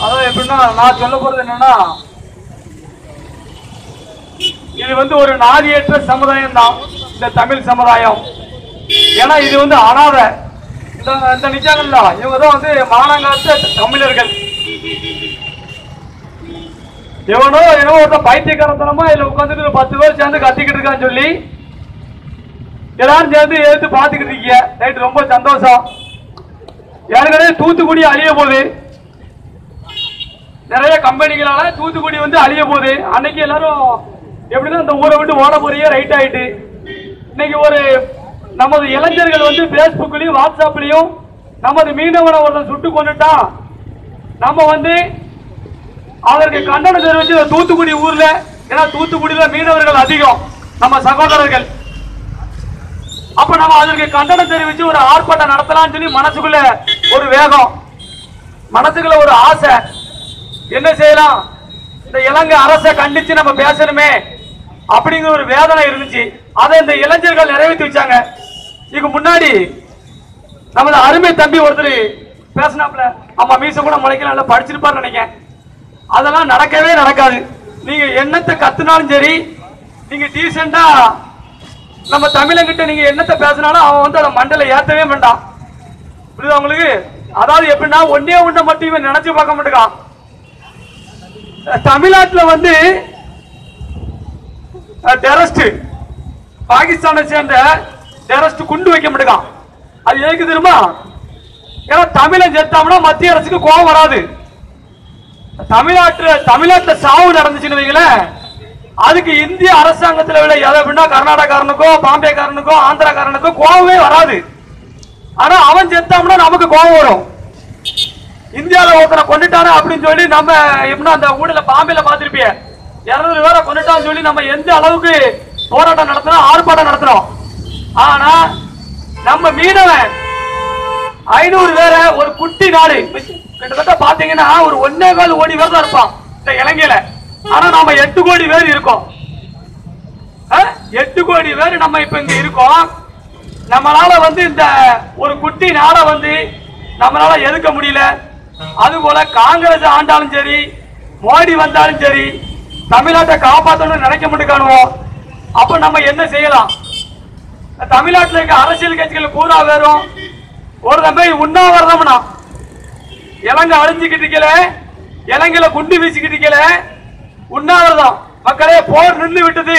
அதாவது எப்படின்னா நான் சொல்ல போறது என்னன்னா இது வந்து ஒரு நாதியற்ற சமுதாயம் தான் இந்த தமிழ் சமுதாயம் ஏன்னா இது வந்து அனாதை இந்த இந்த நிச்சாங்கல்ல இவங்க தான் வந்து மானங்காத்த தமிழர்கள் எவனோ என்னவோ ஒருத்தன் பைத்தியக்காரத்தனமா இதுல உட்காந்துட்டு ஒரு பத்து பேர் சேர்ந்து கத்திக்கிட்டு இருக்கான்னு சொல்லி எல்லாரும் சேர்ந்து எடுத்து பார்த்துக்கிட்டு இருக்கீங்க ரைட் ரொம்ப சந்தோஷம் ஏற்கனவே தூத்துக்குடி அழிய போகுது நிறைய கம்பெனிகளால தூத்துக்குடி வந்து அழிய போகுது அன்னைக்கு எல்லாரும் எப்படின்னா இந்த ஊரை விட்டு ஓட போறியே ரைட் ஆயிட்டு இன்னைக்கு ஒரு நமது இளைஞர்கள் வந்து பேஸ்புக்லயும் வாட்ஸ்அப்லயும் நமது மீனவனை ஒருத்தன் சுட்டு கொண்டுட்டான் நம்ம வந்து அதற்கு கண்டனம் தெரிவிச்சு இந்த தூத்துக்குடி ஊர்ல ஏன்னா தூத்துக்குடியில மீனவர்கள் அதிகம் நம்ம சகோதரர்கள் அப்ப நம்ம அதற்கு கண்டனம் தெரிவிச்சு ஒரு ஆர்ப்பாட்டம் நடத்தலாம்னு சொல்லி மனசுக்குள்ள ஒரு வேகம் மனசுக்குள்ள ஒரு ஆசை என்ன செய்யலாம் இந்த இலங்கை அரசை கண்டிச்சு நம்ம பேசணுமே அப்படிங்கிற ஒரு வேதனை இருந்துச்சு அதை இந்த இளைஞர்கள் நிறைவேற்றி வச்சாங்க இதுக்கு முன்னாடி நமது அருமை தம்பி ஒருத்தர் பேசினாப்ல ஆமா மீச கூட முளைக்கலாம் இல்ல படிச்சிருப்பாரு நினைக்கிறேன் அதெல்லாம் நடக்கவே நடக்காது நீங்க என்னத்தை கத்துனாலும் சரி நீங்க டீசெண்டா நம்ம தமிழங்கிட்ட நீங்க என்னத்தை பேசினாலும் அவன் வந்து அதை மண்டல ஏத்தவே வேண்டாம் புரியுதா உங்களுக்கு அதாவது எப்படின்னா ஒன்னே ஒண்ணை மட்டும் இவன் நினைச்சு பார்க்க மாட்டேங்கான் தமிழ்நாட்டுல வந்து டெரஸ்ட் பாகிஸ்தானை சேர்ந்த டெரஸ்ட் குண்டு வைக்க மாட்டேங்கான் அது எதுக்கு தெரியுமா ஏன்னா தமிழன் செத்தாம்னா மத்திய அரசுக்கு கோபம் வராது தமிழ்நாட்டுல தமிழ்நாட்டுல சாவு நடந்துச்சுன்னு வைங்களேன் அதுக்கு இந்திய அரசாங்கத்துல விட எதை அப்படின்னா கர்நாடகாரனுக்கோ பாம்பேக்காரனுக்கோ ஆந்திராக்காரனுக்கோ கோபமே வராது ஆனா அவன் செத்தாம்னா நமக்கு கோபம் வரும் இந்தியால ஒருத்தனை கொண்டுட்டானே அப்படின்னு சொல்லி நம்ம எப்படின்னா அந்த ஊடல பாம்பேல பாத்திருப்பிய இருநூறு பேரை கொண்டுட்டான்னு சொல்லி நம்ம எந்த அளவுக்கு போராட்டம் நடத்துறோம் ஆர்ப்பாட்டம் நடத்துறோம் ஆனா நம்ம மீனவன் ஐநூறு பேரை ஒரு குட்டி நாடு கிட்டத்தட்ட பாத்தீங்கன்னா ஒரு ஒன்னே கால் கோடி பேர் தான் இருப்பான் இந்த இலங்கையில ஆனா நாம எட்டு கோடி பேர் இருக்கோம் அஹ்? எட்டு கோடி பேர் நம்ம இப்ப இங்க இருக்கோம் நம்மளால வந்து இந்த ஒரு குட்டி நாடை வந்து நம்மளால எதுக்க முடியல அது போல காங்கிரஸ் ஆண்டாலும் சரி மோடி வந்தாலும் சரி தமிழ்நாட்டை காப்பாற்றணும்னு நினைக்க மாட்டேங்கானுவோம் அப்ப நம்ம என்ன செய்யலாம் தமிழ்நாட்டில் இருக்க அரசியல் கட்சிகள் பூரா வேறும் ஒரு தம்பி உண்ணாவிரதம்னா இலங்கை அழிஞ்சுக்கிட்டு இருக்கல இலங்கையில குண்டு வீசிக்கிட்டு இருக்கல உண்ணாவிரதம் மக்களே போர் நின்று விட்டது